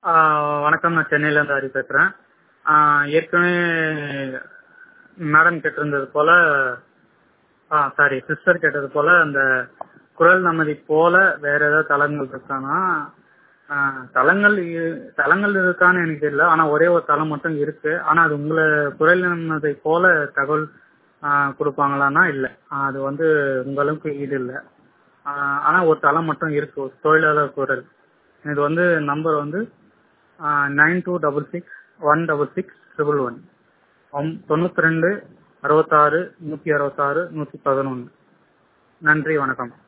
ஆஹ் வணக்கம் நான் சென்னையில இருந்து ஹரி பேசுறேன் ஆஹ் ஏற்கனவே மேடம் கேட்டிருந்தது போல சாரி சிஸ்டர் கேட்டது போல அந்த குரல் நமதி போல வேற ஏதாவது தளங்கள் இருக்கானா ஆஹ் தளங்கள் இ- தளங்கள் இருக்கான்னு எனக்கு தெரியல ஆனா ஒரே ஒரு தளம் மட்டும் இருக்கு ஆனா அது உங்களை குரல் நமதை போல தகவல் ஆஹ் கொடுப்பாங்களான்னா இல்ல ஆஹ் அது வந்து உங்களுக்கு இது இல்ல ஆஹ் ஆனா ஒரு தளம் மட்டும் இருக்கு ஒரு தொழிலாளர் குரல் இது வந்து நம்பர் வந்து nine two double six one double six triple one தொண்ணூத்தி ரெண்டு அறுபத்தாறு நூத்தி அறுபத்தாறு நூத்தி பதினொன்னு நன்றி வணக்கம்